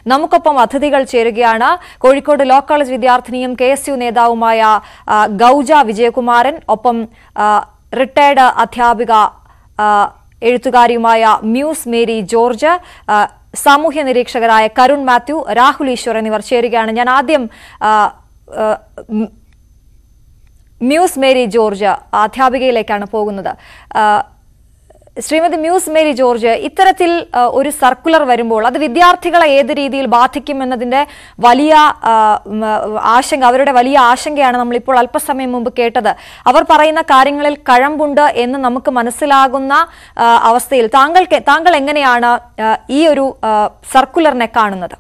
നമുക്കൊപ്പം അതിഥികൾ ചേരുകയാണ് കോഴിക്കോട് ലോ കോളേജ് വിദ്യാർത്ഥിനിയും കെ എസ് യു നേതാവുമായ ആ, ഗൗജ വിജയകുമാരൻ ഒപ്പം ആ, റിട്ടയർഡ് അധ്യാപിക ആ, എഴുത്തുകാരിയുമായ മ്യൂസ് മേരി ജോർജ് ആ, സാമൂഹ്യ നിരീക്ഷകരായ കരുൺ മാത്യു രാഹുൽ ഈശ്വർ എന്നിവർ ചേരുകയാണ് ഞാൻ ആദ്യം ആ, ആ, ഉം, മ്യൂസ് മേരി ജോർജ് അധ്യാപികയിലേക്കാണ് പോകുന്നത് ആ, ശ്രീമതി മ്യൂസ് മേരി ജോർജ് ഇത്തരത്തിൽ ആ, ഒരു സർക്കുലർ വരുമ്പോൾ അത് വിദ്യാർത്ഥികളെ ഏത് രീതിയിൽ ബാധിക്കും എന്നതിന്റെ വലിയ ആ, ഉം, ആശങ്ക അവരുടെ വലിയ ആശങ്കയാണ് നമ്മൾ ഇപ്പോൾ അല്പസമയം മുമ്പ് കേട്ടത് അവർ പറയുന്ന കാര്യങ്ങളിൽ കഴമ്പുണ്ട് എന്ന് നമുക്ക് മനസ്സിലാകുന്ന ആ, അവസ്ഥയിൽ താങ്കൾക്ക് താങ്കൾ എങ്ങനെയാണ് ആ, ഈ ഒരു ആ, സർക്കുലറിനെ കാണുന്നത്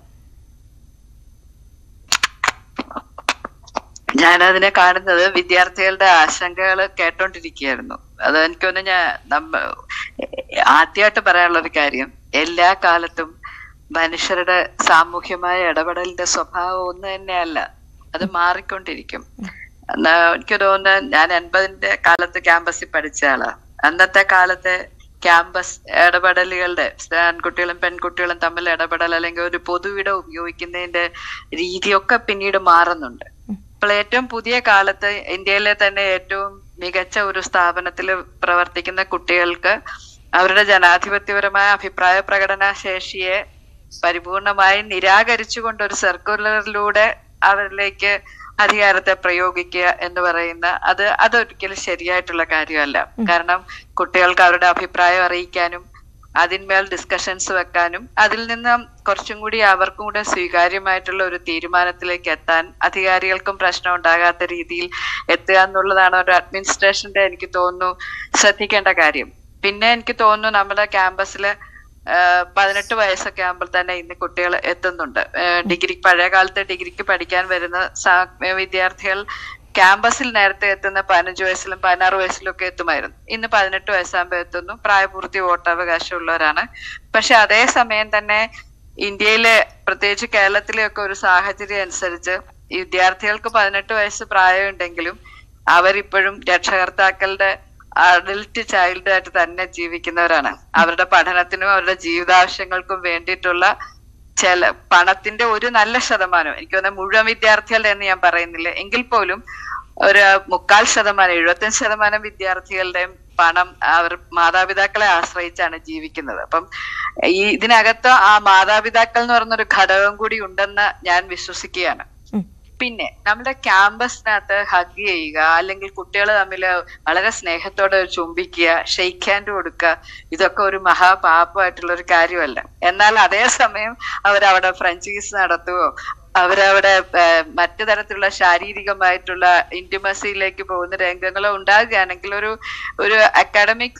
ഞാനതിനെ കാണുന്നത് വിദ്യാർത്ഥികളുടെ ആശങ്കകൾ കേട്ടോണ്ടിരിക്കുകയായിരുന്നു അത് എനിക്കൊന്ന് ഞാൻ നമ്മ ആദ്യമായിട്ട് പറയാനുള്ള ഒരു കാര്യം എല്ലാ കാലത്തും മനുഷ്യരുടെ സാമൂഹ്യമായ ഇടപെടലിന്റെ സ്വഭാവം ഒന്ന് തന്നെയല്ല അത് മാറിക്കൊണ്ടിരിക്കും എന്നാ എനിക്ക് തോന്നുന്നത് ഞാൻ എൺപതിന്റെ കാലത്ത് ക്യാമ്പസിൽ പഠിച്ച ആളാ അന്നത്തെ കാലത്തെ ക്യാമ്പസ് ഇടപെടലുകളുടെ ആൺകുട്ടികളും പെൺകുട്ടികളും തമ്മിൽ ഇടപെടൽ അല്ലെങ്കിൽ ഒരു പൊതുവിടം ഉപയോഗിക്കുന്നതിന്റെ രീതിയൊക്കെ പിന്നീട് മാറുന്നുണ്ട് ഇപ്പോൾ ഏറ്റവും പുതിയ കാലത്ത് ഇന്ത്യയിലെ തന്നെ ഏറ്റവും മികച്ച ഒരു സ്ഥാപനത്തിൽ പ്രവർത്തിക്കുന്ന കുട്ടികൾക്ക് അവരുടെ ജനാധിപത്യപരമായ അഭിപ്രായ പ്രകടന ശേഷിയെ പരിപൂർണമായി നിരാകരിച്ചുകൊണ്ട് ഒരു സർക്കുലറിലൂടെ അവരിലേക്ക് അധികാരത്തെ പ്രയോഗിക്കുക എന്ന് പറയുന്ന അത് അതൊരിക്കലും ശരിയായിട്ടുള്ള കാര്യമല്ല കാരണം കുട്ടികൾക്ക് അവരുടെ അഭിപ്രായം അറിയിക്കാനും അതിന്മേൽ ഡിസ്കഷൻസ് വെക്കാനും അതിൽ നിന്ന് കുറച്ചും കൂടി അവർക്കും കൂടെ സ്വീകാര്യമായിട്ടുള്ള ഒരു തീരുമാനത്തിലേക്ക് എത്താൻ അധികാരികൾക്കും പ്രശ്നം ഉണ്ടാകാത്ത രീതിയിൽ എത്തുക എന്നുള്ളതാണ് ഒരു അഡ്മിനിസ്ട്രേഷന്റെ എനിക്ക് തോന്നുന്നു ശ്രദ്ധിക്കേണ്ട കാര്യം പിന്നെ എനിക്ക് തോന്നുന്നു നമ്മുടെ ക്യാമ്പസില് പതിനെട്ട് വയസ്സൊക്കെ ആകുമ്പോൾ തന്നെ ഇന്ന് കുട്ടികൾ എത്തുന്നുണ്ട് ഡിഗ്രി പഴയ കാലത്ത് ഡിഗ്രിക്ക് പഠിക്കാൻ വരുന്ന സാ- വിദ്യാർത്ഥികൾ ക്യാമ്പസിൽ നേരത്തെ എത്തുന്ന പതിനഞ്ച് വയസ്സിലും പതിനാറ് വയസ്സിലും ഒക്കെ എത്തുമായിരുന്നു ഇന്ന് പതിനെട്ട് വയസ്സാകുമ്പോൾ എത്തുന്നു പ്രായപൂർത്തി വോട്ടവകാശം ഉള്ളവരാണ് പക്ഷെ അതേ സമയം തന്നെ ഇന്ത്യയിലെ പ്രത്യേകിച്ച് കേരളത്തിലെ ഒക്കെ ഒരു സാഹചര്യം അനുസരിച്ച് ഈ വിദ്യാർത്ഥികൾക്ക് പതിനെട്ട് വയസ്സ് പ്രായമുണ്ടെങ്കിലും അവരിപ്പോഴും രക്ഷകർത്താക്കളുടെ അഡൽട്ട് ചൈൽഡ് ആയിട്ട് തന്നെ ജീവിക്കുന്നവരാണ് അവരുടെ പഠനത്തിനും അവരുടെ ജീവിതാവശ്യങ്ങൾക്കും വേണ്ടിയിട്ടുള്ള ചില പണത്തിന്റെ ഒരു നല്ല ശതമാനം എനിക്ക് തോന്നുന്നത് മുഴുവൻ വിദ്യാർത്ഥികളുടെ എന്ന് ഞാൻ പറയുന്നില്ല എങ്കിൽ പോലും ഒരു മുക്കാൽ ശതമാനം എഴുപത്തഞ്ച് ശതമാനം വിദ്യാർത്ഥികളുടെയും പണം അവർ മാതാപിതാക്കളെ ആശ്രയിച്ചാണ് ജീവിക്കുന്നത് അപ്പം ഈ ഇതിനകത്ത് ആ മാതാപിതാക്കൾ എന്ന് പറഞ്ഞൊരു ഘടകം കൂടി ഉണ്ടെന്ന് ഞാൻ വിശ്വസിക്കുകയാണ് പിന്നെ നമ്മുടെ ക്യാമ്പസിനകത്ത് ഹഗ് ചെയ്യുക അല്ലെങ്കിൽ കുട്ടികൾ തമ്മിൽ വളരെ സ്നേഹത്തോടെ ചുംബിക്കുക ഷെയ്ക്ക് ഹാൻഡ് കൊടുക്കുക ഇതൊക്കെ ഒരു മഹാപാപമായിട്ടുള്ള ഒരു കാര്യമല്ല എന്നാൽ അതേസമയം അവരവിടെ ഫ്രഞ്ചീസ് നടത്തുകയോ അവരവിടെ ഏഹ്, മറ്റു തരത്തിലുള്ള ശാരീരികമായിട്ടുള്ള ഇന്റിമസിയിലേക്ക് പോകുന്ന രംഗങ്ങളോ ഉണ്ടാകുകയാണെങ്കിൽ ഒരു ഒരു അക്കാഡമിക്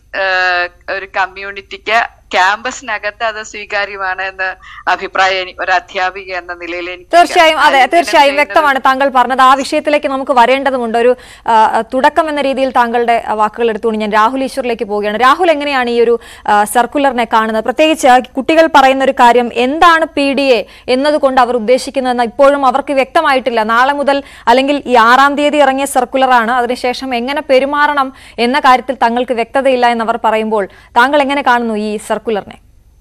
ഒരു കമ്മ്യൂണിറ്റിക്ക് ക്യാമ്പസിനകത്ത് അത് സ്വീകാര്യമാണ് എന്ന് അഭിപ്രായം എനി- ഒരു അധ്യാപിക എന്ന നിലയിൽ എനിക്ക് തീർച്ചയായും അതെ ആലിംഗനം തീർച്ചയായും ചെയ്യുന്നത് വ്യക്തമാണ് താങ്കൾ പറഞ്ഞത് ആ വിഷയത്തിലേക്ക് നമുക്ക് വരേണ്ടതുണ്ട് ഒരു ആ, തുടക്കം എന്ന രീതിയിൽ താങ്കളുടെ ആ, വാക്കുകൾ എടുത്തുകൊണ്ട് ഞാൻ രാഹുൽ ഈശ്വറിലേക്ക് പോവുകയാണ് രാഹുൽ എങ്ങനെയാണ് ഈ ഒരു ആ, സർക്കുലറിനെ കാണുന്നത് പ്രത്യേകിച്ച് കുട്ടികൾ പറയുന്ന ഒരു കാര്യം എന്താണ് പി ഡി എ എന്നതുകൊണ്ട് അവർ ഉദ്ദേശിക്കുന്നതെന്ന് ഇപ്പോഴും അവർക്ക് വ്യക്തമായിട്ടില്ല നാളെ മുതൽ അല്ലെങ്കിൽ ഈ ആറാം തീയതി ഇറങ്ങിയ സർക്കുലറാണ് അതിനുശേഷം എങ്ങനെ പെരുമാറണം എന്ന കാര്യത്തിൽ തങ്ങൾക്ക് വ്യക്തതയില്ല എന്ന് അവർ പറയുമ്പോൾ താങ്കൾ എങ്ങനെ കാണുന്നു ഈ സർക്കുലറിനെ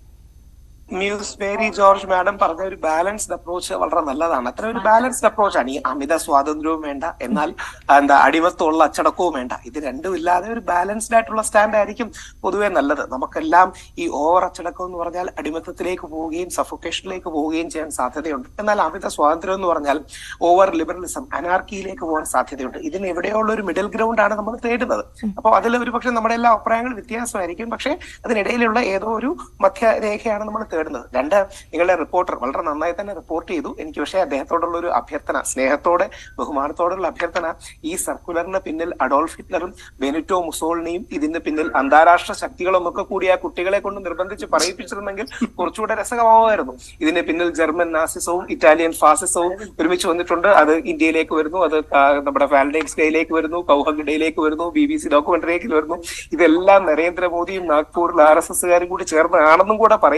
മ്യൂസ് മേരി ജോർജ് മാഡം പറഞ്ഞ ഒരു ബാലൻസ്ഡ് അപ്രോച്ച് വളരെ നല്ലതാണ് അത്ര ഒരു ബാലൻസ്ഡ് അപ്രോച്ച് ആണ് ഈ അമിത സ്വാതന്ത്ര്യവും വേണ്ട എന്നാൽ എന്താ അടിമത്തമുള്ള അച്ചടക്കവും വേണ്ട ഇത് രണ്ടും ഇല്ലാതെ ഒരു ബാലൻസ്ഡ് ആയിട്ടുള്ള സ്റ്റാൻഡ് ആയിരിക്കും പൊതുവെ നല്ലത് നമുക്കെല്ലാം ഈ ഓവർ അച്ചടക്കം എന്ന് പറഞ്ഞാൽ അടിമത്തത്തിലേക്ക് പോവുകയും സഫോക്കേഷനിലേക്ക് പോവുകയും ചെയ്യാൻ സാധ്യതയുണ്ട് എന്നാൽ അമിത സ്വാതന്ത്ര്യം എന്ന് പറഞ്ഞാൽ ഓവർ ലിബറലിസം അനാർക്കിയിലേക്ക് പോകാൻ സാധ്യതയുണ്ട് ഇതിന് എവിടെയുള്ള ഒരു മിഡിൽ ഗ്രൗണ്ട് ആണ് നമ്മൾ തേടുന്നത് അപ്പോൾ അതിൽ ഒരു പക്ഷേ നമ്മുടെ എല്ലാ അഭിപ്രായങ്ങളും വ്യത്യാസമായിരിക്കും പക്ഷേ അതിനിടയിലുള്ള ഏതോ ഒരു മധ്യരേഖയാണ് നമ്മൾ തേടുന്നത് രണ്ട് നിങ്ങളുടെ റിപ്പോർട്ടർ വളരെ നന്നായി തന്നെ റിപ്പോർട്ട് ചെയ്തു എനിക്ക് പക്ഷേ അദ്ദേഹത്തോടുള്ള ഒരു അഭ്യർത്ഥന സ്നേഹത്തോടെ ബഹുമാനത്തോടുള്ള അഭ്യർത്ഥന ഈ സർക്കുലറിന് പിന്നിൽ അഡോൾഫ് ഹിറ്റ്ലറും ബെനിറ്റോ മുസോളിനിയും ഇതിന് പിന്നിൽ അന്താരാഷ്ട്ര ശക്തികളും ഒക്കെ കൂടി ആ കുട്ടികളെ കൊണ്ട് നിർബന്ധിച്ച് പറയിപ്പിച്ചിരുന്നെങ്കിൽ കുറച്ചുകൂടെ രസകരമാവുമായിരുന്നു ഇതിന് പിന്നിൽ ജർമ്മൻ നാസിസവും ഇറ്റാലിയൻ ഫാസിസവും ഒരുമിച്ച് വന്നിട്ടുണ്ട് അത് ഇന്ത്യയിലേക്ക് വരുന്നു അത് ആ, നമ്മുടെ വാലന്റൈൻസ് ഡേയിലേക്ക് വരുന്നു കൗഹഗ് ഡേയിലേക്ക് വരുന്നു ബി ബി സി ഡോക്യുമെന്ററിയിലേക്ക് വരുന്നു ഇതെല്ലാം നരേന്ദ്രമോദിയും നാഗ്പൂരിൽ ആർ എസ് എസ്സുകാരും കൂടി ചേർന്ന് ആണെന്നും കൂടെ പറയിപ്പിച്ചിരുന്ന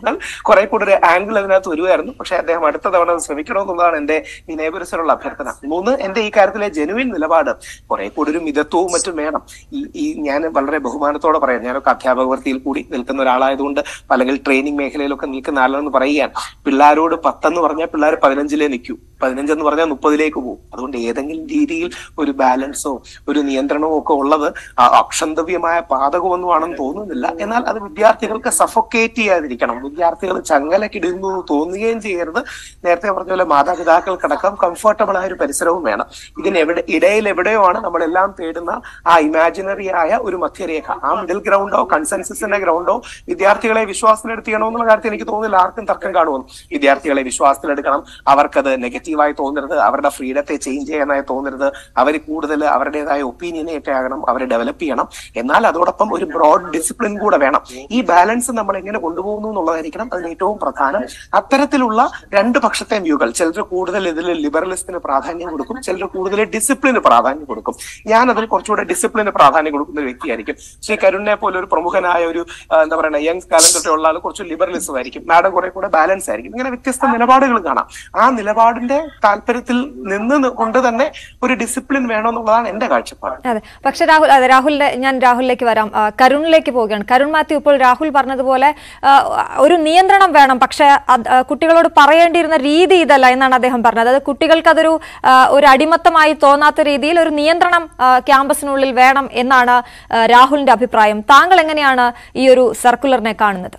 എന്നാൽ കുറെ കൂടെ ഒരു ആംഗിൾ അതിനകത്ത് വരുമായിരുന്നു പക്ഷെ അദ്ദേഹം അടുത്ത തവണ അത് ശ്രമിക്കണമെന്നുള്ളതാണ് എന്റെ വിനയപുരസരമുള്ള അഭ്യർത്ഥന മൂന്ന് എന്റെ ഈ കാര്യത്തിലെ ജെനുവിൻ നിലപാട് കുറെ കൂടി ഒരു മിതത്വവും മറ്റും വേണം ഈ ഈ ഞാൻ വളരെ ബഹുമാനത്തോടെ പറയാം ഞാനൊക്കെ അധ്യാപക വൃത്തിയിൽ കൂടി നിൽക്കുന്ന ഒരാളായതുകൊണ്ട് അല്ലെങ്കിൽ ട്രെയിനിങ് മേഖലയിലൊക്കെ നിൽക്കുന്ന ആളെന്ന് പറയുകയാണ് പിള്ളേരോട് പത്തെന്ന് പറഞ്ഞാൽ പിള്ളേർ പതിനഞ്ചിലേ നിൽക്കൂ പതിനഞ്ചെന്ന് പറഞ്ഞാൽ മുപ്പതിലേക്ക് പോകും അതുകൊണ്ട് ഏതെങ്കിലും രീതിയിൽ ഒരു ബാലൻസോ ഒരു നിയന്ത്രണമോ ഒക്കെ ഉള്ളത് ആ അക്ഷന്തവ്യമായ പാതകമൊന്നുമാണെന്ന് തോന്നുന്നില്ല എന്നാൽ അത് വിദ്യാർത്ഥികൾക്ക് സഫോക്കേറ്റ് ചെയ്യാതിരിക്കണം വിദ്യാർത്ഥികൾ ചങ്ങലക്കിടുന്നു തോന്നുകയും ചെയ്യരുത് നേരത്തെ പറഞ്ഞ പോലെ മാതാപിതാക്കൾക്കടക്കം കംഫർട്ടബിൾ ആയ ഒരു പരിസരവും വേണം ഇതിന് എവിടെ ഇടയിൽ എവിടെയോ ആണ് നമ്മളെല്ലാം തേടുന്ന ആ ഇമാജിനറി ആയ ഒരു മധ്യരേഖ ആ മിഡിൽ ഗ്രൗണ്ടോ കൺസെൻസസിന്റെ ഗ്രൗണ്ടോ വിദ്യാർത്ഥികളെ വിശ്വാസത്തിലെടുത്തിക്കണോ എന്നുള്ള കാര്യത്തിൽ എനിക്ക് തോന്നുന്നില്ല ആർക്കും തർക്കം കാണുമെന്ന് വിദ്യാർത്ഥികളെ വിശ്വാസത്തിലെടുക്കണം അവർക്കത് നെഗറ്റീവായി തോന്നരുത് അവരുടെ ഫ്രീഡത്തെ ചേഞ്ച് ചെയ്യാനായി തോന്നരുത് അവർ കൂടുതൽ അവരുടേതായ ഒപ്പീനിയനെ ഒക്കെ ആകണം അവർ ഡെവലപ്പ് ചെയ്യണം എന്നാൽ അതോടൊപ്പം ഒരു ബ്രോഡ് ഡിസിപ്ലിൻ കൂടെ വേണം ഈ ബാലൻസ് നമ്മൾ എങ്ങനെ കൊണ്ടുപോകുന്നു എന്നുള്ളതായിരിക്കണം അതിന് ഏറ്റവും പ്രധാനം അത്തരത്തിലുള്ള രണ്ട് പക്ഷത്തെ വ്യൂകൾ ചിലർ കൂടുതൽ ഇതിൽ ലിബറലിസത്തിന് പ്രാധാന്യം കൊടുക്കും ചിലർ കൂടുതൽ ഡിസിപ്ലിന് പ്രാധാന്യം കൊടുക്കും ഞാൻ അതിൽ കുറച്ചുകൂടെ ഡിസിപ്ലിന് പ്രാധാന്യം കൊടുക്കുന്ന ഒരു വ്യക്തിയായിരിക്കും ശ്രീ കരുണിനെ പോലെ ഒരു പ്രമുഖനായ ഒരു ആ, എന്താ പറയുക യങ് കാലം തൊട്ടുള്ള ആൾ കുറച്ച് ലിബറലിസം ആയിരിക്കും മാഡം കുറെ കൂടെ ബാലൻസ് ആയിരിക്കും ഇങ്ങനെ വ്യത്യസ്ത നിലപാടുകൾ കാണാം ആ നിലപാടിന്റെ താല്പര്യത്തിൽ നിന്ന് കൊണ്ട് തന്നെ ഒരു ഡിസിപ്ലിൻ വേണമെന്നുള്ളതാണ് എന്റെ കാഴ്ചപ്പാട് അതെ പക്ഷെ രാഹുൽ അതെ രാഹുലിന്റെ ഞാൻ രാഹുലിലേക്ക് വരാം ആ, കരുണിലേക്ക് പോവുകയാണ് കരുൺ മാത്യു ഇപ്പോൾ രാഹുൽ പറഞ്ഞതുപോലെ ആ, ഒരു നിയന്ത്രണം വേണം പക്ഷെ അത്, ആ, കുട്ടികളോട് പറയേണ്ടിയിരുന്ന രീതി ഇതല്ല എന്നാണ് അദ്ദേഹം പറഞ്ഞത് അത് കുട്ടികൾക്ക് അതൊരു ആ, ഒരു അടിമത്തമായി തോന്നാത്ത രീതിയിൽ ഒരു നിയന്ത്രണം ആ, ക്യാമ്പസിനുള്ളിൽ വേണം എന്നാണ് ആ, രാഹുലിന്റെ അഭിപ്രായം താങ്കൾ എങ്ങനെയാണ് ഈ ഒരു സർക്കുലറിനെ കാണുന്നത്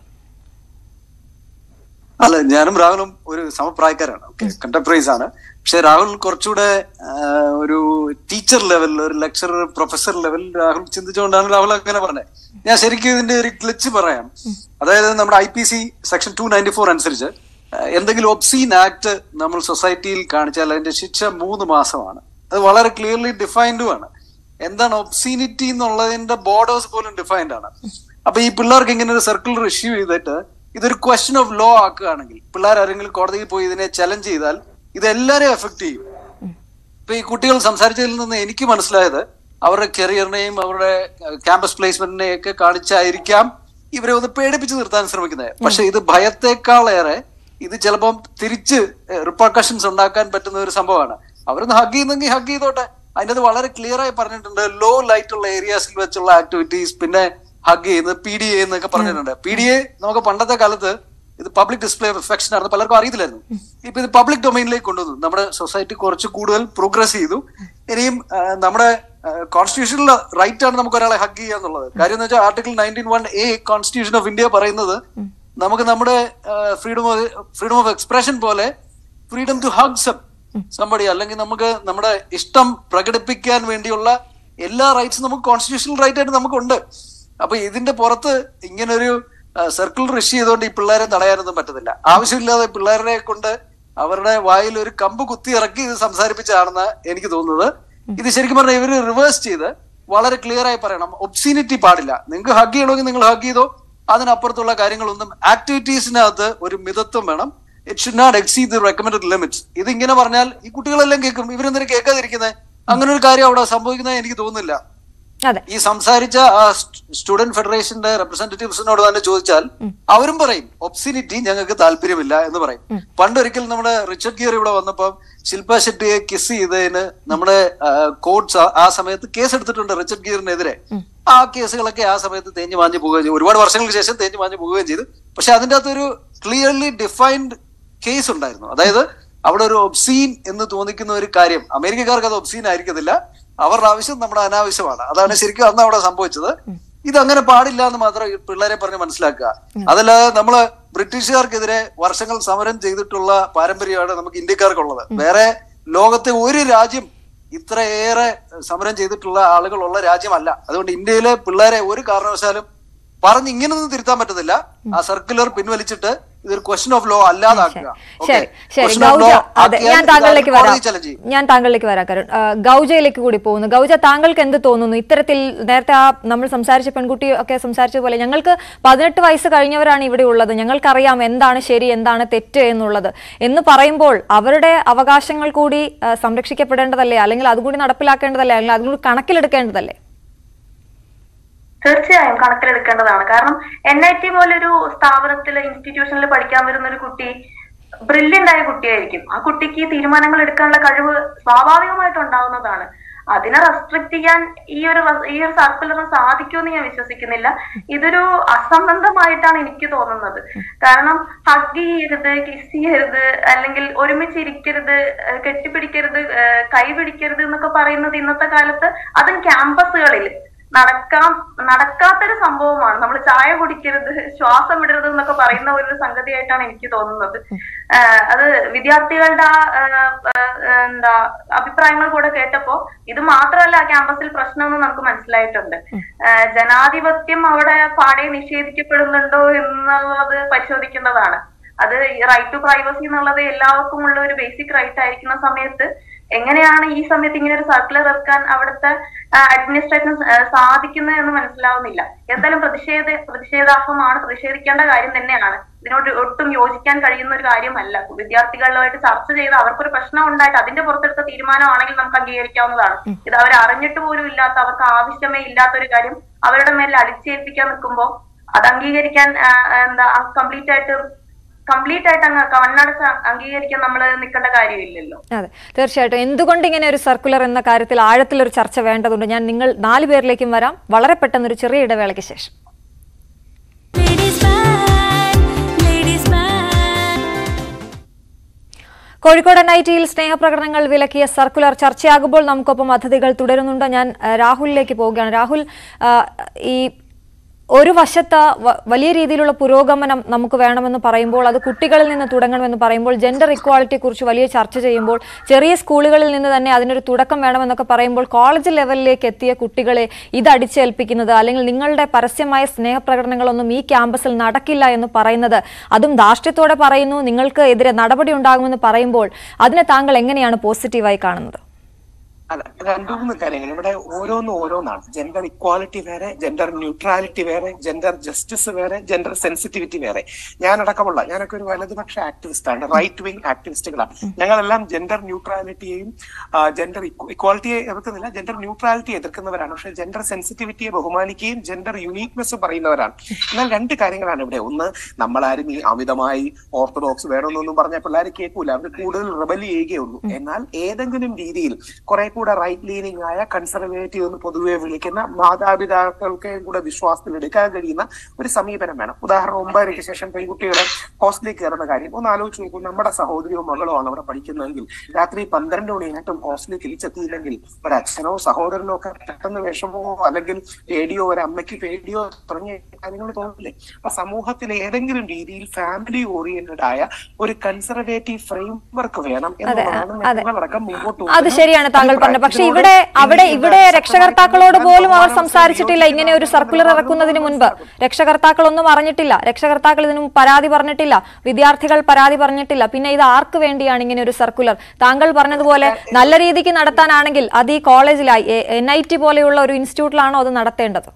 അല്ല ഞാനും രാഹുലും ഒരു സമപ്രായക്കാരാണ് ഓക്കെ കണ്ടംപററീസ് ആണ് പക്ഷെ രാഹുൽ കുറച്ചുകൂടെ ആ, ഒരു ടീച്ചർ ലെവലിൽ ഒരു ലെക്ചറർ പ്രൊഫസർ ലെവലിൽ രാഹുൽ ചിന്തിച്ചുകൊണ്ടാണ് രാഹുൽ അങ്ങനെ പറഞ്ഞത് ഞാൻ ശരിക്കും ഇതിന്റെ ഒരു ക്ലിച്ച് പറയാം അതായത് നമ്മുടെ I P C section two ninety four അനുസരിച്ച് ആ, എന്തെങ്കിലും ഒബ്സീൻ ആക്ട് നമ്മൾ സൊസൈറ്റിയിൽ കാണിച്ചാൽ അതിന്റെ ശിക്ഷ മൂന്ന് മാസമാണ് അത് വളരെ ക്ലിയർലി ഡിഫൈൻഡും ആണ് എന്താണ് ഒബ്സീനിറ്റി എന്നുള്ളതിന്റെ ബോർഡേഴ്സ് പോലും ഡിഫൈൻഡ് ആണ് അപ്പൊ ഈ പിള്ളേർക്ക് ഇങ്ങനെ ഒരു സർക്കുലർ ഇഷ്യൂ ചെയ്തിട്ട് ഇതൊരു ക്വസ്റ്റ്യൻ ഓഫ് ലോ ആക്കുകയാണെങ്കിൽ പിള്ളേർ ആരെങ്കിലും കോടതിയിൽ പോയി ഇതിനെ ചലഞ്ച് ചെയ്താൽ ഇത് എല്ലാരെയും എഫക്ട് ചെയ്യും ഇപ്പൊ ഈ കുട്ടികൾ സംസാരിച്ചതിൽ നിന്ന് എനിക്ക് മനസ്സിലായത് അവരുടെ കരിയറിനെയും അവരുടെ ക്യാമ്പസ് പ്ലേസ്മെന്റിനെയും ഒക്കെ കാണിച്ചായിരിക്കാം ഇവരെ ഒന്ന് പേടിപ്പിച്ച് നിർത്താൻ ശ്രമിക്കുന്നത് പക്ഷെ ഇത് ഭയത്തെക്കാളേറെ ഇത് ചിലപ്പം തിരിച്ച് റിപ്പർക്കഷൻസ് ഉണ്ടാക്കാൻ പറ്റുന്ന ഒരു സംഭവമാണ് അവരൊന്ന് ഹഗ് ചെയ്യുന്നെങ്കിൽ ഹഗ് ചെയ്തോട്ടെ അതിൻ്റെ അത് വളരെ ക്ലിയർ ആയി പറഞ്ഞിട്ടുണ്ട് ലോ ലൈറ്റ് ഉള്ള ഏരിയാസിൽ വെച്ചുള്ള ആക്ടിവിറ്റീസ് പിന്നെ ഹഗ് ചെയ്യുന്നത് പി ഡി എ എന്നൊക്കെ പറഞ്ഞിട്ടുണ്ട് പി ഡി എ നമുക്ക് പണ്ടത്തെ കാലത്ത് ഇത് പബ്ലിക് ഡിസ്പ്ലേ ഓഫ് അഫെക്ഷൻ ആണെന്ന് പലർക്കും അറിയത്തില്ലായിരുന്നു ഇപ്പൊ ഇത് പബ്ലിക് ഡൊമൈനിലേക്ക് കൊണ്ടുവന്നു നമ്മുടെ സൊസൈറ്റി കുറച്ച് കൂടുതൽ പ്രോഗ്രസ് ചെയ്തു ഇനിയും ആ, നമ്മുടെ കോൺസ്റ്റിറ്റ്യൂഷനിൽ റൈറ്റ് ആണ് നമുക്ക് ഒരാളെ ഹഗ് ചെയ്യുക എന്നുള്ളത് കാര്യം എന്ന് വെച്ചാൽ article nineteen one A constitution of India പറയുന്നത് നമുക്ക് നമ്മുടെ freedom of freedom of expression പോലെ freedom to hug some somebody അല്ലെങ്കിൽ നമുക്ക് നമ്മുടെ ഇഷ്ടം പ്രകടിപ്പിക്കാൻ വേണ്ടിയുള്ള എല്ലാ റൈറ്റ്സും നമുക്ക് കോൺസ്റ്റിറ്റ്യൂഷണൽ റൈറ്റ് ആയിട്ട് നമുക്കുണ്ട് അപ്പൊ ഇതിന്റെ പുറത്ത് ഇങ്ങനൊരു സർക്കിൾ ഇഷ്യൂ ചെയ്തുകൊണ്ട് ഈ പിള്ളേരെ തടയാനൊന്നും പറ്റത്തില്ല ആവശ്യമില്ലാതെ പിള്ളേരെ കൊണ്ട് അവരുടെ വായിൽ ഒരു കമ്പ് കുത്തി ഇറക്കി ഇത് സംസാരിപ്പിച്ചാണെന്ന് എനിക്ക് തോന്നുന്നത് ഇത് ശരിക്കും പറഞ്ഞാൽ ഇവര് റിവേഴ്സ് ചെയ്ത് വളരെ ക്ലിയർ ആയി പറയണം ഒബ്സീനിറ്റി പാടില്ല നിങ്ങൾക്ക് ഹഗ് ചെയ്യണമെങ്കിൽ നിങ്ങൾ ഹഗ് ചെയ്തോ അതിനപ്പുറത്തുള്ള കാര്യങ്ങളൊന്നും ആക്ടിവിറ്റീസിനകത്ത് ഒരു മിതത്വം വേണം it should not exceed the recommended limits ഇത് ഇങ്ങനെ പറഞ്ഞാൽ ഈ കുട്ടികളെല്ലാം കേൾക്കും ഇവരെന്തിനും കേൾക്കാതിരിക്കുന്നത് അങ്ങനെ ഒരു കാര്യം അവിടെ സംഭവിക്കുന്നത് എനിക്ക് തോന്നുന്നില്ല അതെ ഈ സംസാരിച്ച ആ സ്റ്റുഡന്റ് ഫെഡറേഷന്റെ റെപ്രസെന്റേറ്റീവ്സിനോട് തന്നെ ചോദിച്ചാൽ അവരും പറയും ഒബ്സിനിറ്റി ഞങ്ങൾക്ക് താല്പര്യമില്ല എന്ന് പറയും പണ്ടൊരിക്കൽ നമ്മുടെ റിച്ചർഡ് ഗിയർ ഇവിടെ വന്നപ്പം ശില്പ ഷെട്ടിയെ കിസ് ചെയ്തതിന് നമ്മുടെ കോർട്സ് ആ സമയത്ത് കേസ് എടുത്തിട്ടുണ്ട് റിച്ചർഡ് ഗിയറിനെതിരെ ആ കേസുകളൊക്കെ ആ സമയത്ത് തേഞ്ഞു മാഞ്ഞു പോവുകയും ചെയ്തു ഒരുപാട് വർഷങ്ങൾക്ക് ശേഷം തേഞ്ഞു മാഞ്ഞു പോവുകയും ചെയ്തു പക്ഷെ അതിന്റെ അകത്തൊരു ക്ലിയർലി ഡിഫൈൻഡ് കേസ് ഉണ്ടായിരുന്നു അതായത് അവിടെ ഒരു ഒബ്സീൻ എന്ന് തോന്നിക്കുന്ന ഒരു കാര്യം അമേരിക്കക്കാർക്ക് അത് ഒബ്സീൻ ആയിരിക്കത്തില്ല അവരുടെ ആവശ്യം നമ്മുടെ അനാവശ്യമാണ് അതാണ് ശരിക്കും അന്ന് അവിടെ സംഭവിച്ചത് ഇത് അങ്ങനെ പാടില്ല എന്ന് മാത്രം ഈ പിള്ളേരെ പറഞ്ഞ് മനസ്സിലാക്കുക അതല്ലാതെ നമ്മള് ബ്രിട്ടീഷുകാർക്കെതിരെ വർഷങ്ങൾ സമരം ചെയ്തിട്ടുള്ള പാരമ്പര്യമാണ് നമുക്ക് ഇന്ത്യക്കാർക്കുള്ളത് വേറെ ലോകത്തെ ഒരു രാജ്യം ഇത്രയേറെ സമരം ചെയ്തിട്ടുള്ള ആളുകളുള്ള രാജ്യമല്ല അതുകൊണ്ട് ഇന്ത്യയിലെ പിള്ളേരെ ഒരു കാരണവശാലും പറഞ്ഞ് ഇങ്ങനൊന്നും തിരുത്താൻ പറ്റത്തില്ല ആ സർക്കുലർ പിൻവലിച്ചിട്ട് ഇതൊരു ക്വസ്റ്റൻ ഓഫ് ലോ അല്ലാതാക്കുക ശരി ശരി ഗൗജ അതെ ഞാൻ താങ്കളിലേക്ക് വരാം ഞാൻ താങ്കളിലേക്ക് വരാം കരുൺ ആ, ഗൗജയിലേക്ക് കൂടി പോകുന്നു ഗൗജ താങ്കൾക്ക് എന്ത് തോന്നുന്നു ഇത്തരത്തിൽ നേരത്തെ ആ നമ്മൾ സംസാരിച്ച പെൺകുട്ടി ഒക്കെ സംസാരിച്ചതുപോലെ ഞങ്ങൾക്ക് പതിനെട്ട് വയസ്സ് കഴിഞ്ഞവരാണ് ഇവിടെ ഉള്ളത് ഞങ്ങൾക്കറിയാം എന്താണ് ശരി എന്താണ് തെറ്റ് എന്നുള്ളത് എന്ന് പറയുമ്പോൾ അവരുടെ അവകാശങ്ങൾ കൂടി ആ, സംരക്ഷിക്കപ്പെടേണ്ടതല്ലേ അല്ലെങ്കിൽ അതുകൂടി നടപ്പിലാക്കേണ്ടതല്ലേ അല്ലെങ്കിൽ അതുകൂടി കണക്കിലെടുക്കേണ്ടതല്ലേ തീർച്ചയായും കണക്കിലെടുക്കേണ്ടതാണ് കാരണം എൻ ഐ ടി പോലൊരു സ്ഥാപനത്തിൽ ഇൻസ്റ്റിറ്റ്യൂഷനിൽ പഠിക്കാൻ വരുന്ന ഒരു കുട്ടി ബ്രില്യൻ്റ് ആയ കുട്ടിയായിരിക്കും ആ കുട്ടിക്ക് തീരുമാനങ്ങൾ എടുക്കാനുള്ള കഴിവ് സ്വാഭാവികമായിട്ട് ഉണ്ടാവുന്നതാണ് അതിനെ റെസ്ട്രിക്ട് ചെയ്യാൻ ഈ ഒരു റ- ഈ ഒരു സർക്കുലറിന് സാധിക്കുമെന്ന് ഞാൻ വിശ്വസിക്കുന്നില്ല ഇതൊരു അസംബന്ധമായിട്ടാണ് എനിക്ക് തോന്നുന്നത് കാരണം ഹഗ് ചെയ്യരുത് കിസ് ചെയ്യരുത് അല്ലെങ്കിൽ ഒരുമിച്ച് ഇരിക്കരുത് ഏഹ് കെട്ടിപ്പിടിക്കരുത് ഏഹ് കൈ പിടിക്കരുത് എന്നൊക്കെ പറയുന്നത് ഇന്നത്തെ കാലത്ത് അതും ക്യാമ്പസുകളിൽ നടക്കാം നടക്കാത്തൊരു സംഭവമാണ് നമ്മൾ ചായ കുടിക്കരുത് ശ്വാസം വിടരുത് എന്നൊക്കെ പറയുന്ന ഒരു സംഗതിയായിട്ടാണ് എനിക്ക് തോന്നുന്നത് ആഹ് അത് വിദ്യാർത്ഥികളുടെ ആ ആഹ് ആഹ് എന്താ അഭിപ്രായങ്ങൾ കൂടെ കേട്ടപ്പോ ഇത് മാത്രമല്ല ആ ക്യാമ്പസിൽ പ്രശ്നമെന്ന് നമുക്ക് മനസ്സിലായിട്ടുണ്ട് ആഹ് ജനാധിപത്യം അവിടെ പാടെ നിഷേധിക്കപ്പെടുന്നുണ്ടോ എന്നുള്ളത് പരിശോധിക്കേണ്ടതാണ് അത് റൈറ്റ് ടു പ്രൈവസി എന്നുള്ളത് എല്ലാവർക്കും ഉള്ള ഒരു ബേസിക് റൈറ്റ് ആയിരിക്കുന്ന സമയത്ത് എങ്ങനെയാണ് ഈ സമയത്ത് ഇങ്ങനെ ഒരു സർക്കുലർ ഇറക്കാൻ അവിടുത്തെ അഡ്മിനിസ്ട്രേഷൻ സാധിക്കുന്നത് എന്ന് മനസ്സിലാവുന്നില്ല എന്തായാലും പ്രതിഷേധ പ്രതിഷേധാർഹമാണ് പ്രതിഷേധിക്കേണ്ട കാര്യം തന്നെയാണ് ഇതിനോട് ഒട്ടും യോജിക്കാൻ കഴിയുന്ന ഒരു കാര്യമല്ല വിദ്യാർത്ഥികളുമായിട്ട് ചർച്ച ചെയ്ത് അവർക്കൊരു പ്രശ്നം ഉണ്ടായിട്ട് അതിന്റെ പുറത്തെടുത്ത തീരുമാനമാണെങ്കിൽ നമുക്ക് അംഗീകരിക്കാവുന്നതാണ് ഇത് അവർ അറിഞ്ഞിട്ട് പോലും ഇല്ലാത്ത അവർക്ക് ആവശ്യമേ ഇല്ലാത്ത ഒരു കാര്യം അവരുടെ മേലിൽ അടിച്ചേൽപ്പിക്കാൻ നിൽക്കുമ്പോൾ അത് അംഗീകരിക്കാൻ ആ, എന്താ കംപ്ലീറ്റ് ആയിട്ട് കംപ്ലീറ്റ് ആയിട്ട് അങ്ങ് കണ്ണടച്ച് അംഗീകരിക്കാൻ നമ്മൾ നിൽക്കേണ്ട കാര്യമില്ലല്ലോ അതെ തീർച്ചയായിട്ടും എന്തുകൊണ്ട് ഇങ്ങനെ ഒരു സർക്കുലർ എന്ന കാര്യത്തിൽ ആഴത്തിലൊരു ചർച്ച വേണ്ടതുണ്ട് ഞാൻ നിങ്ങൾ നാല് പേരിലേക്കും വരാം വളരെ പെട്ടെന്ന് ഒരു ചെറിയ ഇടവേളയ്ക്ക് ശേഷം Ladies man, ladies man. Kozhikode N I ടിയിൽ സ്നേഹപ്രകടനങ്ങൾ വിലക്കിയ സർക്കുലർ ചർച്ചയാകുമ്പോൾ നമുക്കൊപ്പം അതിഥികൾ തുടരുന്നുണ്ട് ഞാൻ ആ, രാഹുലിലേക്ക് പോവുകയാണ് രാഹുൽ ആ, ഈ ഒരു വശത്ത് വ- വലിയ രീതിയിലുള്ള പുരോഗമനം നമുക്ക് വേണമെന്ന് പറയുമ്പോൾ അത് കുട്ടികളിൽ നിന്ന് തുടങ്ങണമെന്ന് പറയുമ്പോൾ ജെൻഡർ ഇക്വാളിറ്റിയെക്കുറിച്ച് വലിയ ചർച്ച ചെയ്യുമ്പോൾ ചെറിയ സ്കൂളുകളിൽ നിന്ന് തന്നെ അതിനൊരു തുടക്കം വേണമെന്നൊക്കെ പറയുമ്പോൾ കോളേജ് ലെവലിലേക്ക് എത്തിയ കുട്ടികളെ ഇത് അടിച്ചേൽപ്പിക്കുന്നത് അല്ലെങ്കിൽ നിങ്ങളുടെ പരസ്യമായ സ്നേഹപ്രകടനങ്ങളൊന്നും ഈ ക്യാമ്പസിൽ നടക്കില്ല എന്ന് പറയുന്നത് അതും ധാർഷ്ട്യത്തോടെ പറയുന്നു നിങ്ങൾക്ക് എതിരെ നടപടി ഉണ്ടാകുമെന്ന് പറയുമ്പോൾ അതിനെ താങ്കൾ എങ്ങനെയാണ് പോസിറ്റീവായി കാണുന്നത് അല്ല രണ്ടു മൂന്ന് കാര്യങ്ങൾ ഇവിടെ ഓരോന്നും ഓരോന്നാണ് ജെൻഡർ ഇക്വാലിറ്റി വേറെ ജെൻഡർ ന്യൂട്രാലിറ്റി വേറെ ജെൻഡർ ജസ്റ്റിസ് വേറെ ജെൻഡർ സെൻസിറ്റിവിറ്റി വേറെ ഞാനടക്കമുള്ള ഞാനൊക്കെ ഒരു വലതുപക്ഷ ആക്ടിവിസ്റ്റ് ആണ് റൈറ്റ് വിങ് ആക്ടിവിസ്റ്റുകളാണ് ഞങ്ങളെല്ലാം ജെൻഡർ ന്യൂട്രാലിറ്റിയെയും ജെൻഡർ ഇക്വാലിറ്റിയെ എതിർക്കുന്നില്ല ജെൻഡർ ന്യൂട്രാലിറ്റി എതിർക്കുന്നവരാണ് പക്ഷെ ജെൻഡർ സെൻസിറ്റിവിറ്റിയെ ബഹുമാനിക്കുകയും ജെൻഡർ യുണീക്നെസ് പറയുന്നവരാണ് എന്നാൽ രണ്ട് കാര്യങ്ങളാണ് ഇവിടെ ഒന്ന് നമ്മളാരും ഈ അമിതമായി ഓർത്തഡോക്സ് വേണമെന്നൊന്നും പറഞ്ഞ പിള്ളേർ കേൾക്കൂല അവർ കൂടുതൽ റിബൽ ചെയ്യുകയുള്ളൂ എന്നാൽ ഏതെങ്കിലും രീതിയിൽ കുറെ കൂടെ റൈറ്റ് ലീനിങ് ആയ കൺസർവേറ്റീവ് എന്ന് പൊതുവെ വിളിക്കുന്ന മാതാപിതാക്കൾക്ക് കൂടെ വിശ്വാസത്തിൽ എടുക്കാൻ കഴിയുന്ന ഒരു സമീപനം വേണം ഉദാഹരണം ഒമ്പതരയ്ക്ക് ശേഷം പെൺകുട്ടികളെ ഹോസ്റ്റലിൽ കയറുന്ന കാര്യം ഒന്ന് ആലോചിച്ച് നോക്കൂ നമ്മുടെ സഹോദരിയോ മകളോ ആണ് അവിടെ പഠിക്കുന്നതെങ്കിൽ രാത്രി പന്ത്രണ്ട് മണിയായിട്ടും ഹോസ്റ്റലിൽ തിരിച്ചെത്തിയില്ലെങ്കിൽ ഒരു അച്ഛനോ സഹോദരനോ ഒക്കെ പെട്ടെന്ന് വിഷമോ അല്ലെങ്കിൽ പേടിയോ ഒരു അമ്മയ്ക്ക് പേടിയോ തുടങ്ങിയ കാര്യങ്ങൾ തോന്നില്ലേ അപ്പൊ സമൂഹത്തിൽ ഏതെങ്കിലും രീതിയിൽ ഫാമിലി ഓറിയന്റഡ് ആയ ഒരു കൺസർവേറ്റീവ് ഫ്രെയിംവർക്ക് വേണം എന്നുള്ളതാണ് അതെ. ഞങ്ങളടക്കം മുമ്പോട്ട് അത് ശരിയാണ് താങ്കൾ പറഞ്ഞത് പക്ഷെ ഇവിടെ അവിടെ ഇവിടെ രക്ഷകർത്താക്കളോട് പോലും അവർ സംസാരിച്ചിട്ടില്ല ഇങ്ങനെ ഒരു സർക്കുലർ ഇറക്കുന്നതിന് മുൻപ് രക്ഷകർത്താക്കളൊന്നും അറിഞ്ഞിട്ടില്ല രക്ഷകർത്താക്കൾ ഇതിനു മുമ്പ് പരാതി പറഞ്ഞിട്ടില്ല വിദ്യാർത്ഥികൾ പരാതി പറഞ്ഞിട്ടില്ല പിന്നെ ഇത് ആർക്ക് വേണ്ടിയാണ് ഇങ്ങനെ ഒരു സർക്കുലർ താങ്കൾ പറഞ്ഞതുപോലെ നല്ല രീതിക്ക് നടത്താനാണെങ്കിൽ അത് ഈ കോളേജിലായി എൻ ഐ ടി പോലെയുള്ള ഒരു ഇൻസ്റ്റിറ്റ്യൂട്ടിലാണോ അത് നടത്തേണ്ടത്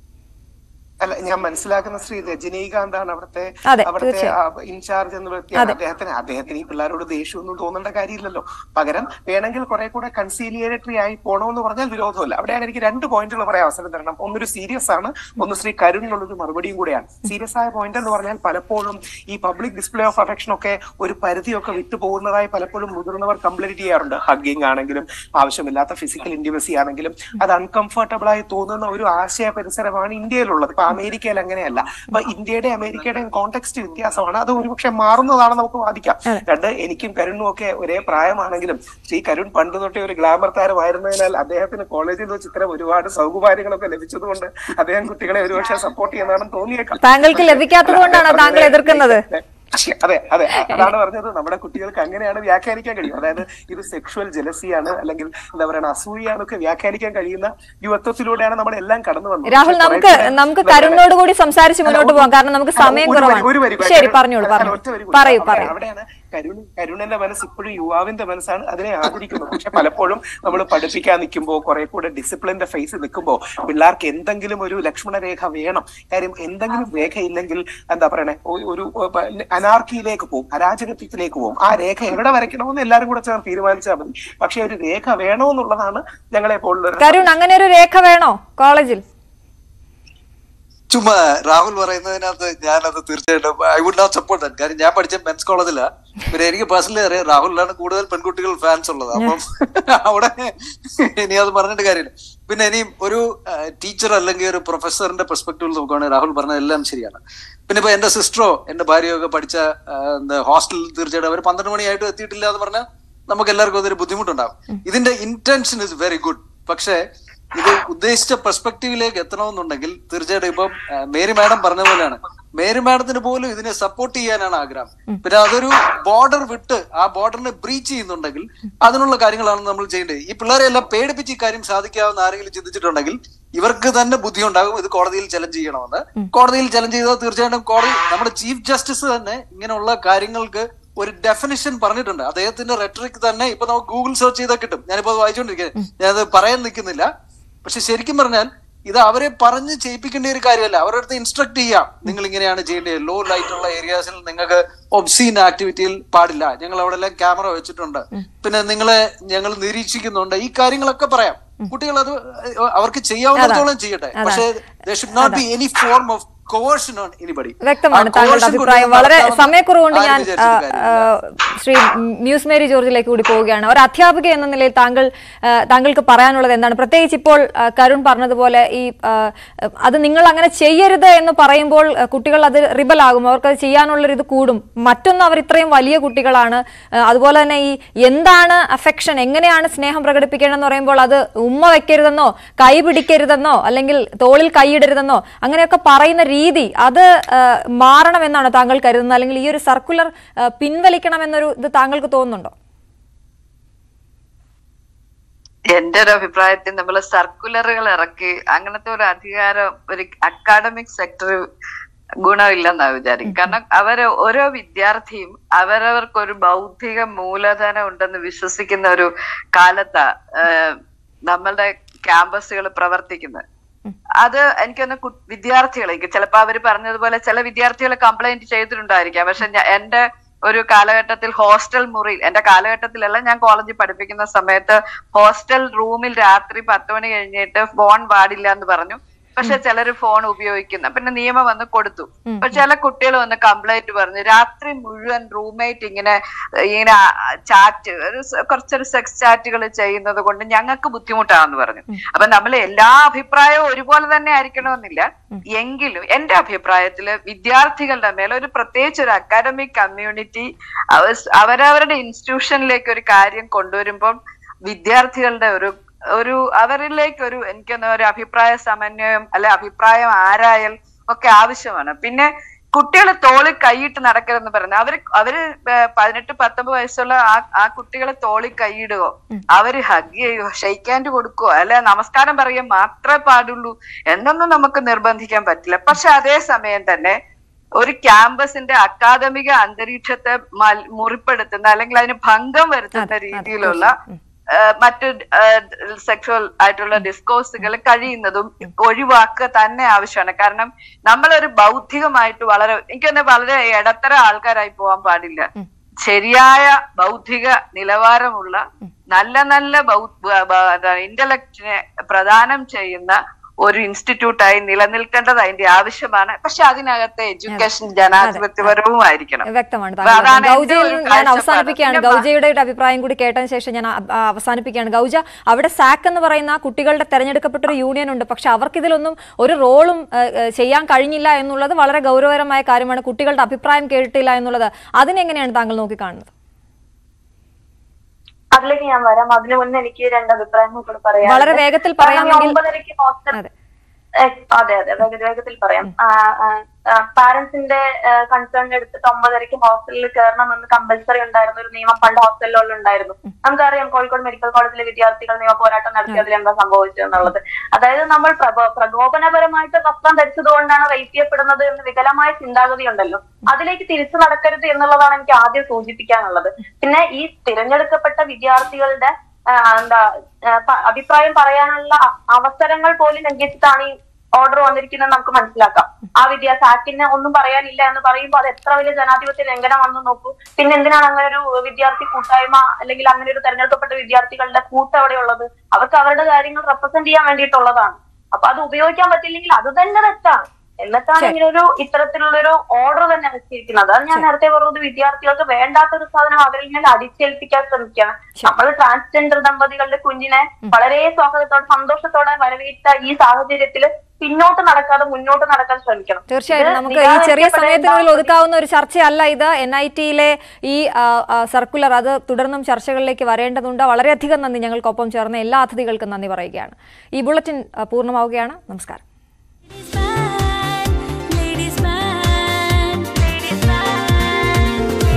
അല്ല ഞാൻ മനസ്സിലാക്കുന്ന ശ്രീ രജനീകാന്താണ് അവിടുത്തെ അതെ, അവിടുത്തെ തീർച്ചയായും. ഇൻചാർജ് എന്ന് വ്യക്തിയാണ് അദ്ദേഹത്തിന് അദ്ദേഹത്തിന് ഈ പിള്ളേരോട് ദേഷ്യമൊന്നും തോന്നേണ്ട കാര്യമില്ലല്ലോ പകരം വേണമെങ്കിൽ കുറെ കൂടെ കൺസീലിയേറ്ററി ആയി പോകണമെന്ന് പറഞ്ഞാൽ വിരോധമല്ല അവിടെയാണ് എനിക്ക് രണ്ട് പോയിന്റുകൾ പറയാൻ അവസരം തരണം ഒന്നൊരു സീരിയസ് ആണ് ഒന്ന് ശ്രീ കരുണിനുള്ളൊരു മറുപടിയും കൂടെയാണ് സീരിയസ് ആയ പോയിന്റ് എന്ന് പറഞ്ഞാൽ പലപ്പോഴും ഈ പബ്ലിക് ഡിസ്പ്ലേ ഓഫ് അഫെക്ഷൻ ഒക്കെ ഒരു പരിധിയൊക്കെ വിട്ടു പോകുന്നതായി പലപ്പോഴും മുതിർന്നവർ കംപ്ലൈന്റ് ചെയ്യാറുണ്ട് ഹഗ്ഗിങ് ആണെങ്കിലും ആവശ്യമില്ലാത്ത ഫിസിക്കൽ ഇന്റിമസി ആണെങ്കിലും അത് അൺകംഫർട്ടബിൾ ആയി തോന്നുന്ന ഒരു ആശയ പരിസരമാണ് ഇന്ത്യയിലുള്ളത് ഇപ്പൊ അമേരിക്കയിൽ അങ്ങനെയല്ല അപ്പൊ ഇന്ത്യയുടെ അമേരിക്കയുടെയും കോണ്ടെക്സ്റ്റ് വ്യത്യാസമാണ് അത് ഒരുപക്ഷെ മാറുന്നതാണ് നമുക്ക് വാദിക്കാം രണ്ട് എനിക്കും കരുണും ഒക്കെ ഒരേ പ്രായമാണെങ്കിലും ശ്രീ കരുൺ പണ്ട് തൊട്ടേ ഒരു ഗ്ലാമർ താരമായിരുന്നതിനാൽ അദ്ദേഹത്തിന് കോളേജിൽ വെച്ച് ഇത്തരം ഒരുപാട് സൗകര്യങ്ങളൊക്കെ ലഭിച്ചതുകൊണ്ട് അദ്ദേഹം കുട്ടികളെ ഒരുപക്ഷെ സപ്പോർട്ട് ചെയ്യുന്നതാണെന്ന് തോന്നിയേക്കാം താങ്കൾക്ക് ലഭിക്കാത്തത് കൊണ്ടാണോ താങ്കൾ എതിർക്കുന്നത് അതെ അതെ അതാണ് പറഞ്ഞത് നമ്മുടെ കുട്ടികൾക്ക് അങ്ങനെയാണ് വ്യാഖ്യാനിക്കാൻ കഴിയും അതായത് ഇത് സെക്ഷുവൽ ജലസിയാണ് അല്ലെങ്കിൽ എന്താ പറയുക അസൂയാന്നൊക്കെ വ്യാഖ്യാനിക്കാൻ കഴിയുന്ന യുവത്വത്തിലൂടെയാണ് നമ്മൾ എല്ലാം കടന്നു വന്നത് രാഹുൽ പക്ഷേ നമുക്ക് കുറേ കൂടെ നമുക്ക് എന്താ പറയുക, കരുണിനോട് കൂടി സംസാരിച്ച് അല്ല, മുന്നോട്ട് ഒരു- പോകാം കാരണം നമുക്ക് അല്ല, സമയം ഒരു വരി- കുറവാണ് ഒരു വരി- ശരി കരുൺ- പറഞ്ഞോളൂ അല്ല, പറഞ്ഞു ഒറ്റ വരി കൂടി. പറയൂ അവിടെ- പറയൂ അവിടെയാണ് കരുൺ കരുണന്റെ മനസ്സ് ഇപ്പോഴും യുവാവിന്റെ മനസ്സാണ് അതിനെ ആദരിക്കുന്നത് പക്ഷെ പലപ്പോഴും നമ്മൾ പഠിപ്പിക്കാൻ നിൽക്കുമ്പോൾ കുറെ കൂടെ ഡിസിപ്ലിന്റെ ഫേസ് നിൽക്കുമ്പോൾ പിള്ളേർക്ക് എന്തെങ്കിലും ഒരു ലക്ഷ്മണ രേഖ വേണം കാര്യം എന്തെങ്കിലും രേഖ ഇല്ലെങ്കിൽ എന്താ പറയണേ ഒ- ഒരു അനാർക്കിയിലേക്ക് പോകും അരാജകത്വത്തിലേക്ക് പോകും ആ രേഖ എവിടെ വരയ്ക്കണമെന്ന് എല്ലാവരും കൂടെ ചേർന്ന് തീരുമാനിച്ചാൽ മതി പക്ഷെ ഒരു രേഖ വേണമെന്നുള്ളതാണ് ഞങ്ങളെ പോലുള്ളവർ കരുൺ അങ്ങനെ ഒരു രേഖ വേണോ കോളേജിൽ ചുമ്മാ രാഹുൽ പറയുന്നതിനകത്ത് ഞാനത് തീർച്ചയായിട്ടും I would not support that കാര്യം ഞാൻ പഠിച്ച മെൻസ് കോളേജിലാ പിന്നെ എനിക്ക് പേഴ്സണലി അറിയാം രാഹുലിലാണ് കൂടുതൽ പെൺകുട്ടികൾ ഫാൻസ് ഉള്ളത് അപ്പം അവിടെ ഇനി അത് പറഞ്ഞിട്ട് കാര്യമില്ല പിന്നെ ഇനിയും ഒരു ടീച്ചർ അല്ലെങ്കിൽ ഒരു പ്രൊഫസറിന്റെ പെർസ്പെക്ടീവിൽ നോക്കുകയാണെങ്കിൽ രാഹുൽ പറഞ്ഞത് എല്ലാം ശരിയാണ് പിന്നെ ഇപ്പൊ എന്റെ സിസ്റ്ററോ എന്റെ ഭാര്യയോ ഒക്കെ പഠിച്ച ആ, എന്താ ഹോസ്റ്റലിൽ തീർച്ചയായിട്ടും അവർ പന്ത്രണ്ട് മണിയായിട്ട് എത്തിയിട്ടില്ല എന്ന് പറഞ്ഞാൽ നമുക്ക് എല്ലാവർക്കും അതൊരു ബുദ്ധിമുട്ടുണ്ടാവും ഇതിന്റെ ഇന്റൻഷൻ ഇസ് വെരി ഗുഡ് പക്ഷേ ഇത് ഉദ്ദേശിച്ച പെർസ്പെക്റ്റീവിലേക്ക് എത്തണമെന്നുണ്ടെങ്കിൽ തീർച്ചയായിട്ടും ഇപ്പം ആ, മേരി മാഡം പറഞ്ഞ പോലെയാണ് മേരി മാഡത്തിന് പോലും ഇതിനെ സപ്പോർട്ട് ചെയ്യാനാണ് ആഗ്രഹം പിന്നെ അതൊരു ബോർഡർ വിട്ട് ആ ബോർഡറിനെ ബ്രീച്ച് ചെയ്യുന്നുണ്ടെങ്കിൽ അതിനുള്ള കാര്യങ്ങളാണ് നമ്മൾ ചെയ്യേണ്ടത് ഈ പിള്ളേരെ എല്ലാം പേടിപ്പിച്ച് ഈ കാര്യം സാധിക്കാവുന്ന ആരെങ്കിലും ചിന്തിച്ചിട്ടുണ്ടെങ്കിൽ ഇവർക്ക് തന്നെ ബുദ്ധി ഉണ്ടാകും ഇത് കോടതിയിൽ ചലഞ്ച് ചെയ്യണമെന്ന് കോടതിയിൽ ചലഞ്ച് ചെയ്താൽ തീർച്ചയായിട്ടും കോടതി നമ്മുടെ ചീഫ് ജസ്റ്റിസ് തന്നെ ഇങ്ങനെയുള്ള കാര്യങ്ങൾക്ക് ഒരു ഡെഫിനിഷൻ പറഞ്ഞിട്ടുണ്ട് അദ്ദേഹത്തിന്റെ റെട്രിക് തന്നെ ഇപ്പൊ നമുക്ക് ഗൂഗിൾ സെർച്ച് ചെയ്താൽ കിട്ടും ഞാനിപ്പോ അത് വായിച്ചുകൊണ്ടിരിക്കുന്നത് ഞാനത് പറയാൻ നിൽക്കുന്നില്ല പക്ഷെ ശരിക്കും പറഞ്ഞാൽ ഇത് അവരെ പറഞ്ഞ് ചെയ്യിപ്പിക്കേണ്ട ഒരു കാര്യമല്ല അവരുടെ അടുത്ത് ഇൻസ്ട്രക്ട് ചെയ്യാം നിങ്ങൾ ഇങ്ങനെയാണ് ചെയ്യേണ്ടത് ലോ ലൈറ്റ് ഉള്ള ഏരിയാസിൽ നിങ്ങൾക്ക് ഒബ്സീൻ ആക്ടിവിറ്റിയിൽ പാടില്ല ഞങ്ങൾ അവിടെ എല്ലാം ക്യാമറ വെച്ചിട്ടുണ്ട് പിന്നെ നിങ്ങളെ ഞങ്ങൾ നിരീക്ഷിക്കുന്നുണ്ട് ഈ കാര്യങ്ങളൊക്കെ പറയാം കുട്ടികൾ അത് അവർക്ക് ചെയ്യാവുന്നിടത്തോളം ചെയ്യട്ടെ പക്ഷേ should not be any form of coercion on anybody വ്യക്തമാണ് താങ്കളുടെ അഭിപ്രായം വളരെ സമയക്കുറവുകൊണ്ട് ഞാൻ ആ, ആ, ശ്രീ മ്യൂസ് മേരി ജോർജിലേക്ക് കൂടി പോവുകയാണ് ഒരു അധ്യാപിക എന്ന നിലയിൽ താങ്കൾ ആ, താങ്കൾക്ക് പറയാനുള്ളത് എന്താണ് പ്രത്യേകിച്ച് ഇപ്പോൾ ആ, കരുൺ പറഞ്ഞതുപോലെ ഈ ആ, അത് നിങ്ങൾ അങ്ങനെ ചെയ്യരുത് എന്ന് പറയുമ്പോൾ ആ, കുട്ടികൾ അത് റിബലാകും അവർക്ക് അത് ചെയ്യാനുള്ളൊരു ഇത് കൂടും മറ്റൊന്ന് അവർ ഇത്രയും വലിയ കുട്ടികളാണ് ആ, അതുപോലെ തന്നെ ഈ എന്താണ് അഫെക്ഷൻ എങ്ങനെയാണ് സ്നേഹം പ്രകടിപ്പിക്കേണ്ടതെന്ന് പറയുമ്പോൾ അത് ഉമ്മ വെക്കരുതെന്നോ കൈ പിടിക്കരുതെന്നോ അല്ലെങ്കിൽ തോളിൽ കൈയിടരുതെന്നോ അങ്ങനെയൊക്കെ പറയുന്ന രീതി അത് ആ, മാറണമെന്നാണോ താങ്കൾ കരുതുന്നത് അല്ലെങ്കിൽ ഈ ഒരു സർക്കുലർ പിൻവലിക്കണമെന്നൊരു ഇത് താങ്കൾക്ക് തോന്നുന്നുണ്ടോ എന്റെ ഒരു അഭിപ്രായത്തിൽ നമ്മൾ സർക്കുലറുകൾ ഇറക്കി അങ്ങനത്തെ ഒരു അധികാരം ഒരു അക്കാഡമിക് സെക്ടർ ഗുണമില്ലെന്നാ വിചാരിക്കും കാരണം അവര് ഓരോ വിദ്യാർത്ഥിയും അവരവർക്ക് ഒരു ബൗദ്ധിക മൂലധനം ഉണ്ടെന്ന് വിശ്വസിക്കുന്ന ഒരു കാലത്താ ആഹ് നമ്മളുടെ ക്യാമ്പസുകൾ പ്രവർത്തിക്കുന്നത് അത് എനിക്കൊന്ന് വിദ്യാർത്ഥികളേക്ക് ചിലപ്പോ അവര് പറഞ്ഞതുപോലെ ചില വിദ്യാർത്ഥികൾ കംപ്ലൈന്റ് ചെയ്തിട്ടുണ്ടായിരിക്കാം പക്ഷെ ഞാ- എന്റെ ഒരു കാലഘട്ടത്തിൽ ഹോസ്റ്റൽ മുറി എന്റെ കാലഘട്ടത്തിലല്ല ഞാൻ കോളേജിൽ പഠിപ്പിക്കുന്ന സമയത്ത് ഹോസ്റ്റൽ റൂമിൽ രാത്രി പത്ത് മണി കഴിഞ്ഞിട്ട് ഫോൺ പാടില്ല എന്ന് പറഞ്ഞു പക്ഷെ ചിലര് ഫോൺ ഉപയോഗിക്കുന്ന പിന്നെ നിയമം വന്ന് കൊടുത്തു അപ്പൊ ചില കുട്ടികൾ വന്ന് കംപ്ലൈന്റ് പറഞ്ഞു രാത്രി മുഴുവൻ റൂംമേറ്റ് ഇങ്ങനെ ഇങ്ങനെ ചാറ്റ് ഒരു സ- കുറച്ചൊരു സെക്സ് ചാറ്റുകൾ ചെയ്യുന്നത് കൊണ്ട് ഞങ്ങൾക്ക് ബുദ്ധിമുട്ടാണെന്ന് പറഞ്ഞു അപ്പൊ നമ്മൾ എല്ലാ അഭിപ്രായവും ഒരുപോലെ തന്നെ ആയിരിക്കണമെന്നില്ല എങ്കിലും എന്റെ അഭിപ്രായത്തില് വിദ്യാർത്ഥികളുടെ മേലെ ഒരു പ്രത്യേകിച്ച് ഒരു അക്കാഡമിക് കമ്മ്യൂണിറ്റി അവരവരുടെ ഇൻസ്റ്റിറ്റ്യൂഷനിലേക്ക് ഒരു കാര്യം കൊണ്ടുവരുമ്പം വിദ്യാർത്ഥികളുടെ ഒരു ഒരു അവരിലേക്ക് ഒരു എനിക്കൊന്ന് ഒരു അഭിപ്രായ സമന്വയം അല്ലെ അഭിപ്രായം ആരായൽ ഒക്കെ ആവശ്യമാണ് പിന്നെ കുട്ടികൾ തോളിൽ കൈയിട്ട് നടക്കരുതെന്ന് പറയുന്നത് അവര് അവര് പ- പതിനെട്ട് പത്തൊമ്പത് വയസ്സുള്ള ആ ആ കുട്ടികളെ തോളിൽ കൈയിടുകയോ അവര് ഹഗ് ചെയ്യുകയോ ഷെയ്ക്കാൻഡ് കൊടുക്കുകയോ അല്ലെ നമസ്കാരം പറയുക മാത്രമേ പാടുള്ളൂ എന്നൊന്നും നമുക്ക് നിർബന്ധിക്കാൻ പറ്റില്ല പക്ഷെ അതേ സമയം തന്നെ ഒരു ക്യാമ്പസിന്റെ അക്കാദമിക അന്തരീക്ഷത്തെ മൽ- മുറിപ്പെടുത്തുന്ന അല്ലെങ്കിൽ അതിന് ഭംഗം വരുത്തുന്ന രീതിയിലുള്ള ആ, മറ്റ് സെക്ഷുവൽ ആയിട്ടുള്ള ഡിസ്കോഴ്സുകൾ കഴിയുന്നതും ഒഴിവാക്കുക തന്നെ ആവശ്യമാണ് കാരണം നമ്മളൊരു ബൗദ്ധികമായിട്ട് വളരെ എനിക്കൊന്ന് വളരെ ഇടത്തര ആൾക്കാരായി പോകാൻ പാടില്ല ശരിയായ ബൗദ്ധിക നിലവാരമുള്ള നല്ല നല്ല ഇന്റലക്റ്റിനെ പ്രദാനം ചെയ്യുന്ന ഒരു ഇൻസ്റ്റിറ്റ്യൂട്ടായി നിലനിൽക്കേണ്ടത് അതിന്റെ ആവശ്യമാണ് പക്ഷെ അതിനകത്തെ എഡ്യൂക്കേഷൻ ജനാധിപത്യപരവും ആയിരിക്കണം വ്യക്തമാണ് അപ്പൊ താങ്കൾ അതാണ് പറഞ്ഞത്. എന്റെ ഗൗജയിൽ ഒരു നിന്ന് ഞാൻ കാഴ്ചപ്പാട്. അവസാനിപ്പിക്കുകയാണ് പിന്നെ ഗൗജയുടെ ഒരു അഭിപ്രായം കൂടി കേട്ടതിന് ശേഷം ഞാൻ അ- ആ അവസാനിപ്പിക്കുകയാണ് ഗൗജ അവിടെ സാക്ക് എന്ന് പറയുന്ന കുട്ടികളുടെ തെരഞ്ഞെടുക്കപ്പെട്ട ഒരു യൂണിയൻ ഉണ്ട് പക്ഷെ അവർക്ക് ഇതിലൊന്നും ഒരു റോളും ഏഹ്, ഏഹ്, ചെയ്യാൻ കഴിഞ്ഞില്ല എന്നുള്ളത് വളരെ ഗൗരവകരമായ കാര്യമാണ് കുട്ടികളുടെ അഭിപ്രായം കേട്ടില്ല എന്നുള്ളത് അതിനെങ്ങനെയാണ് താങ്കൾ നോക്കിക്കാണുന്നത് അതിലേക്ക് ഞാൻ വരാം അതിനു മുന്നേ എനിക്ക് രണ്ട് അഭിപ്രായങ്ങൾ കൂടെ പറയാം വളരെ വേഗത്തിൽ പറയാമെങ്കിൽ- ഒമ്പതരയ്ക്ക് ഹോസ്റ്റൽ അതെ ഏഹ് അതെ അതെ വേഗ- വേഗത്തിൽ പറയാം പാരന്റ്സിന്റെ കൺസേൺ എടുത്തിട്ട് ഒമ്പതരയ്ക്ക് ഹോസ്റ്റലിൽ കയറണമെന്ന് കമ്പൽസറി ഉണ്ടായിരുന്ന ഒരു നിയമം പണ്ട് ഹോസ്റ്റലുകളിൽ ഉണ്ടായിരുന്നു നമുക്കറിയാം കോഴിക്കോട് മെഡിക്കൽ കോളേജിലെ വിദ്യാർത്ഥികൾ നിയമ പോരാട്ടം നടത്തി അതിൽ എന്താ സംഭവിച്ചത് എന്നുള്ളത് അതായത് നമ്മൾ പ്രകോ- പ്രകോപനപരമായിട്ട് വസ്ത്രം ധരിച്ചത് കൊണ്ടാണ് റേപ്പ് ചെയ്യപ്പെടുന്നത് എന്ന് വികലമായ ചിന്താഗതി ഉണ്ടല്ലോ അതിലേക്ക് തിരിച്ചു നടക്കരുത് എന്നുള്ളതാണ് എനിക്ക് ആദ്യം സൂചിപ്പിക്കാനുള്ളത് പിന്നെ ഈ തിരഞ്ഞെടുക്കപ്പെട്ട വിദ്യാർത്ഥികളുടെ ആ, എന്താ ആ, പ- അഭിപ്രായം പറയാനുള്ള അ- അവസരങ്ങൾ പോലും ലംഘിച്ചിട്ടാണ് ഈ ഓർഡർ വന്നിരിക്കുന്നത് നമുക്ക് മനസ്സിലാക്കാം ആ വിദ്യാർത്ഥി ആക്കിന് ഒന്നും പറയാനില്ല എന്ന് പറയുമ്പോൾ അത് എത്ര വലിയ ജനാധിപത്യ ലംഘനമാണെന്ന് നോക്കൂ പിന്നെ എന്തിനാണ് അങ്ങനെ ഒരു വിദ്യാർത്ഥി കൂട്ടായ്മ അല്ലെങ്കിൽ അങ്ങനെ ഒരു തെരഞ്ഞെടുക്കപ്പെട്ട വിദ്യാർത്ഥികളുടെ കൂട്ടം അവിടെ ഉള്ളത് അവർക്ക് അവരുടെ കാര്യങ്ങൾ റെപ്രസെന്റ് ചെയ്യാൻ വേണ്ടിയിട്ടുള്ളതാണ് അപ്പൊ അത് ഉപയോഗിക്കാൻ പറ്റില്ലെങ്കിൽ അത് തന്നെ തെറ്റാണ് എന്നിട്ടാണ് ശരി. ഇങ്ങനെ ഒരു ഇത്തരത്തിലുള്ള ഒരു ഓർഡർ തന്നെ വെച്ചിരിക്കുന്നത് അത് ഞാൻ നേരത്തെ പറഞ്ഞത് വിദ്യാർത്ഥികൾക്ക് വേണ്ടാത്ത ഒരു സാധനം അവരിൽ നിന്ന് അടിച്ചേൽപ്പിക്കാൻ ശ്രമിക്കുകയാണ് നമ്മൾ ട്രാൻസ്ജെൻഡർ ദമ്പതികളുടെ കുഞ്ഞിനെ വളരെ സ്വാഗതത്തോടെ സന്തോഷത്തോടെ വരവേറ്റ ഈ സാഹചര്യത്തിൽ പിന്നോട്ട് നടക്കാതെ മുന്നോട്ട് നടക്കാൻ ശ്രമിക്കണം തീർച്ചയായും ഇത് നമുക്ക് ഈ ചെറിയ നിരാകരിക്കപ്പെടേണ്ട സമയത്തിനുള്ളിൽ ഒതുക്കാവുന്ന ഒരു ചർച്ചയല്ല ഇത് എൻ ഐ ടിയിലെ ഈ ആ, ആ, സർക്കുലർ അത് തുടർന്നും ചർച്ചകളിലേക്ക് വരേണ്ടതുണ്ട് വളരെയധികം നന്ദി ഞങ്ങൾക്കൊപ്പം ചേർന്ന എല്ലാ അതിഥികൾക്കും നന്ദി പറയുകയാണ് ഈ ബുള്ളറ്റിൻ ആ, പൂർണ്ണമാവുകയാണ് നമസ്കാരം